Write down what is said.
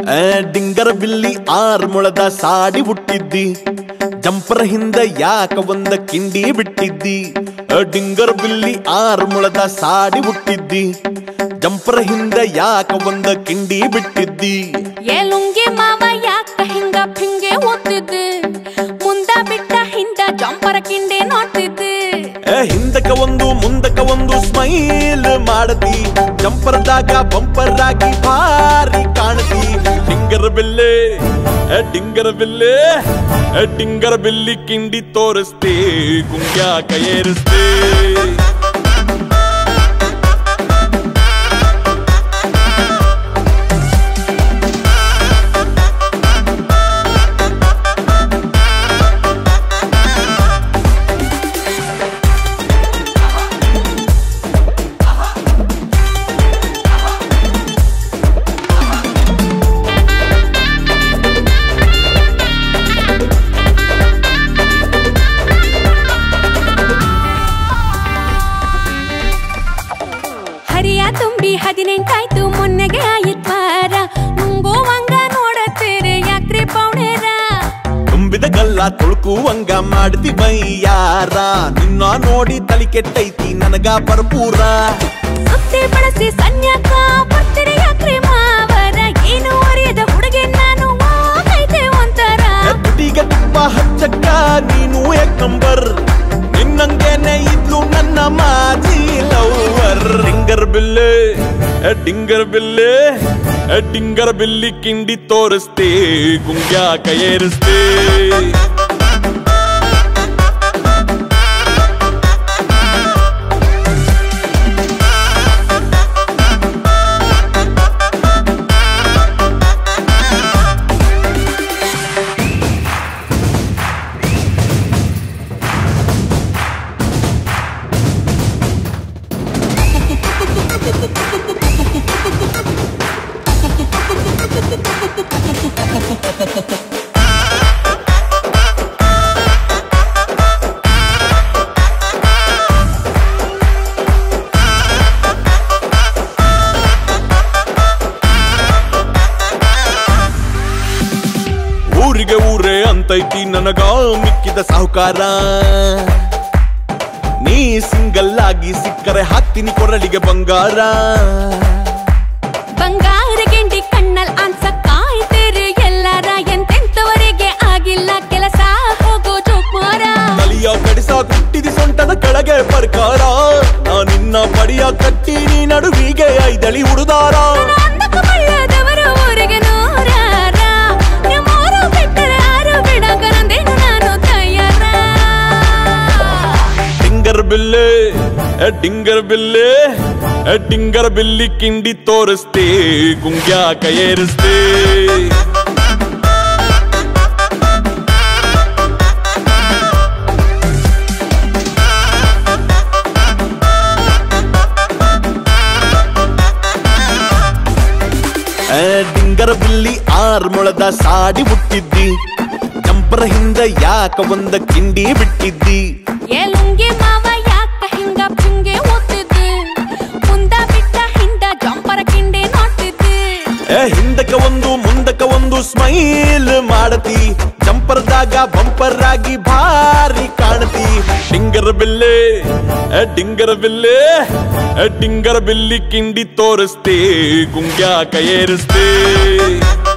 ಆ, ಡಿಂಗರ ಬಿಲ್ಲಿ ಆರ್ ಮೊಳದ ಸಾಡಿ ಹುಟ್ಟಿದ್ದಿ ಜಂಪರ ಹಿಂದ ಯಾಕ ಒಂದ ಕಿಂಡಿ ಬಿಟ್ಟಿದ್ದಿ ಆ, ಡಿಂಗರ ಬಿಲ್ಲಿ ಆರ್ ಮೊಳದ ಸಾಡಿ ಹುಟ್ಟಿದ್ದಿ ಜಂಪರ ಹಿಂದ ಯಾಕ ಒಂದ ಕಿಂಡಿ ಬಿಟ್ಟಿದ್ದಿ ಏ ಲುಂಗಿ ಮಾವ ಯಾಕ ಹಿಂಗ ಪಿಂಗೆ ಓದ್ತಿದ್ದೆ ಮುಂದ ಬಿಟ್ಟ ಹಿಂದ ಜಂಪರ ಕಿಂಡಿ ನೋಡ್ತಿದ್ದೆ ಆ, ಹಿಂದಕ ಒಂದು ಮುಂದಕ ಒಂದು ಸ್ಮೈಲ್ ಮಾಡತಿ ಜಂಪರ್ದಾಗ ಬಂಪರ್ ಆಗಿ ಭಾರಿ ಕಾಣತಿ ಡಿಂಗರ ಬಿಲ್ಲೆ ಆ, ಡಿಂಗರ ಬಿಲ್ಲೆ ಆ, ಡಿಂಗರ ಬಿಲ್ಲಿ ಕಿಂಡಿ ತೋರಿಸ್ತೆ ಗುಂಗ್ಯಾಕ ಏರಿಸ್ತೆ ಹರಿಯ ತುಂಬಿ ಹದಿನೆಂಟಾಯ್ತು ಮೊನ್ನೆಗೆ ಆಯಿತ್ ವಾರ ನುಂಗೋವಂಗ ನೋಡತ್ತೀರಿ ಯಾಕ್ರಿ ಪೌಣೇರ ತುಂಬಿದ ಗಲ್ಲ ತುಳುಕುವಂಗ ಮಾಡ್ತಿ ಬೈಯಾರ ನಿನ್ನ ನೋಡಿ ತಲಿ ಕೆಟ್ಟೈತಿ ನನಗ ಭರ್ಪೂರ ಸುತ್ತಿ ಬಳಸಿ ಸನ್ಯಾಕ ಬರ್ತೀರಿ ಯಾಕ್ರಿ ಮಾವರ ಏನು ಅರಿಯದ ಹುಡುಗಿ ನಾನು ವಾಗೈತೆ ಒಂಥರ ಎತ್ತಿಗ ತುಂಬ ಹಚ್ಚಕ್ಕ ನೀನು ಏಕ್ ನಂಬರ್ ನಿನ್ನಂಗೇನೆ ಇದ್ಲು ನನ್ನ ಮಾಜಿ ಲವರ್ ಡಿಂಗರ್ ಬಿಲ್ಲೆ ಎ ಡಿಂಗರ್ ಬಿಲ್ಲೆ ಎ ಡಿಂಗರ್ ಬಿಲ್ಲಿ ಕಿಂಡಿ ತೋರಿಸ್ತೆ ಗುಂಗ್ಯಾಕ ಏರಿಸ್ತೆ ಊರಿಗೆ ಊರೇ ಅಂತೈತಿ ನನಗ ಮಿಕ್ಕಿದ ಸಾಹುಕಾರ ನೀ ಸಿಂಗಲ್ ಆಗಿ ಸಿಕ್ಕರೆ ಹಾಕ್ತೀನಿ ಕೊರಳಿಗೆ ಬಂಗಾರ ಬಂಗಾರ ಗೆಂಡಿ ಕಣ್ಣಲ್ ಅನ್ಸ ಕಾಯ್ತೀರಿ ಎಲ್ಲಾರ ಎಂತೆಂತವರೆಗೆ ಆಗಿಲ್ಲ ಕೆಲಸ ಹೋಗೋ ಜೋಕ್ಮಾರ ತಲಿಯ ಕಡಿಸ ಕುಟ್ಟಿದಿ ಸೊಂಟದ ಕೆಳಗೆ ಪ್ರಕಾರ ನಾ ನಿನ್ನ ಪಡಿಯ ಕಟ್ಟಿ ನೀ ನಡುವಿಗೆ ಐದಳಿ ಹುಡುದಾರ ಅಂದಕ ಬಳ್ಳದವರ ಊರಿಗೆ ನೂರಾರ ನಿಮ್ಮೂರು ಬಿಟ್ಟರೆ ಯಾರು ಬಿಡಕ ನಂದೇನು ನಾನು ತಯಾರ ಡಿಂಗರ್ ಬಿಲ್ಲೆ ಎ ಡಿಂಗರ್ ಬಿಲ್ಲೆ ಎ ಡಿಂಗರ್ ಬಿಲ್ಲಿ ಕಿಂಡಿ ತೋರಿಸ್ತೆ ಗುಂಗ್ಯಾಕ ಏರಿಸ್ತೆ ಆ, ಡಿಂಗರ ಬಿಲ್ಲಿ ಆರ್ ಮೊಳದ ಸಾಡಿ ಹುಟ್ಟಿದ್ದಿ ಜಂಪರ ಹಿಂದ ಯಾಕ ಒಂದ ಕಿಂಡಿ ಬಿಟ್ಟಿದ್ದಿ ಏ ಲುಂಗಿ ಮಾವ ಯಾಕ ಹಿಂಗ ಪಿಂಗೆ ಓದ್ತಿದ್ದೆ ಮುಂದ ಬಿಟ್ಟ ಹಿಂದ ಜಂಪರ ಕಿಂಡಿ ನೋಡ್ತಿದ್ದೆ ಏ ಹಿಂದಕ ಒಂದು ಮುಂದಕ ಒಂದು ಸ್ಮೈಲ್ ಮಾಡತಿ ಜಂಪರ್ದಾಗ ಬಂಪರ್ ಆಗಿ ಭಾರಿ ಕಾಣತಿ ಡಿಂಗರ ಬಿಲ್ಲೆ ಎ ಡಿಂಗರ ಬಿಲ್ಲೆ ಎ ಡಿಂಗರ ಬಿಲ್ಲಿ ಕಿಂಡಿ ತೋರಿಸ್ತೆ ಗುಂಗ್ಯಾಕ ಏರಿಸ್ತೆ